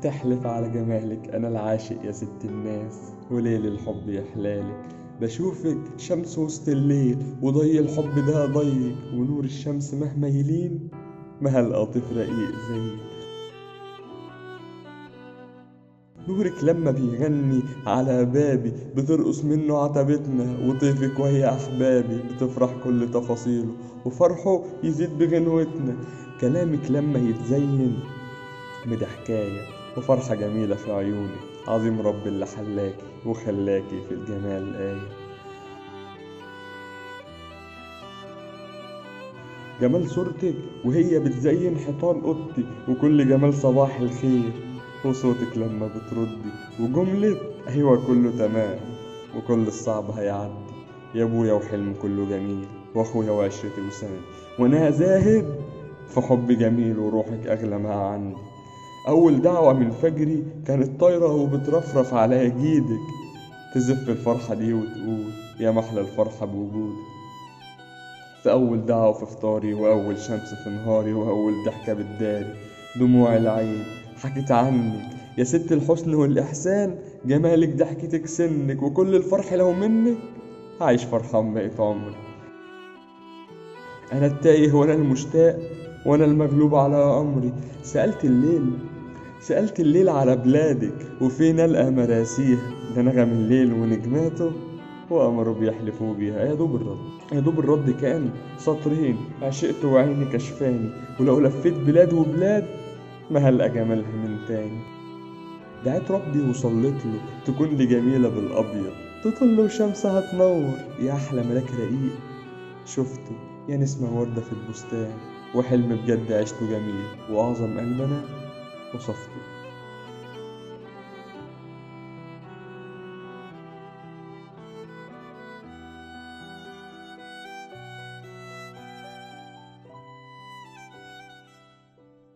تحلف على جمالك أنا العاشق يا ست الناس وليل الحب يحلالك بشوفك شمس وسط الليل وضي الحب ده ضيق ونور الشمس مهما يلين ما هالقاطف رقيق زيك نورك لما بيغني على بابي بترقص منه عتبتنا وطيفك وهي أحبابي بتفرح كل تفاصيله وفرحه يزيد بغنوتنا كلامك لما يتزين مدى حكاية وفرحة جميلة في عيونك عظيم رب اللي حلاكي وخلاكي في الجمال آية جمال صورتك وهي بتزين حيطان اوضتي وكل جمال صباح الخير وصوتك لما بتردي وجملة أيوة كله تمام وكل الصعب هيعدي يا ابويا وحلم كله جميل واخويا وعشرتي وسند وانا زاهد في حب جميل وروحك اغلى ما عندي اول دعوة من فجري كانت طايرة وبترفرف على جيدك تزف الفرحة دي وتقول يا محلى الفرحة بوجودك في أول دعوة في فطاري وأول شمس في نهاري وأول ضحكة بتداري دموع العين حكت عنك يا ست الحسن والإحسان جمالك ضحكتك سنك وكل الفرح لو منك عايش فرحان بقيت عمري أنا التايه وأنا المشتاق وأنا المغلوب على أمري سألت الليل سألت الليل على بلادك وفين ألقى مراسيها ده نغم الليل ونجماته وقمروا بيحلفوا بيها يا دوب الرد يا دوب الرد كان سطرين عشقت وعيني كشفاني ولو لفيت بلاد وبلاد ما هلقى جمالها من تاني دعيت ربي وصليت له تكون لي جميلة بالأبيض تطل وشمسها تنور يا أحلى ملاك رقيق شفته يا نسمة وردة في البستان وحلم بجد عشته جميل وأعظم قلب أنا وصفته